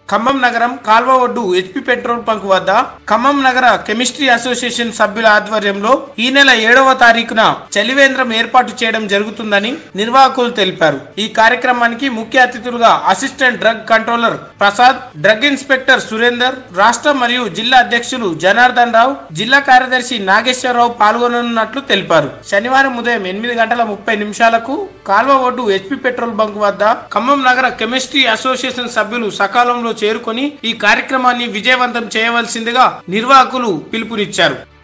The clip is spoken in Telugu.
ఖమ్మం నగరం కాల్వ ఒడ్డు హెచ్పి పెట్రోల్ బంక్ వద్ద ఖమ్మం నగర కెమిస్ట్రీ అసోసియేషన్ సభ్యుల ఆధ్వర్యంలో ఈ నెల ఏడవ తారీఖున చలివేంద్రం ఏర్పాటు చేయడం జరుగుతుందని నిర్వాహకులు తెలిపారు ఈ కార్యక్రమానికి ముఖ్య అతిథులుగా assistant drug controller Prasad drug inspector Surender రాష్ట్ర మరియు జిల్లా అధ్యక్షులు జనార్దన్ రావు జిల్లా కార్యదర్శి నాగేశ్వరరావు పాల్గొననున్నట్లు తెలిపారు శనివారం ఉదయం ఎనిమిది గంటల ముప్పై నిమిషాలకు కాల్వ ఒడ్డు హెచ్పి పెట్రోల్ బంక్ వద్ద ఖమ్మం నగర కెమిస్ట్రీ అసోసియేషన్ సభ్యులు సకాలంలో చేరుకొని ఈ కార్యక్రమాన్ని విజయవంతం చేయవలసిందిగా నిర్వాహకులు పిలుపునిచ్చారు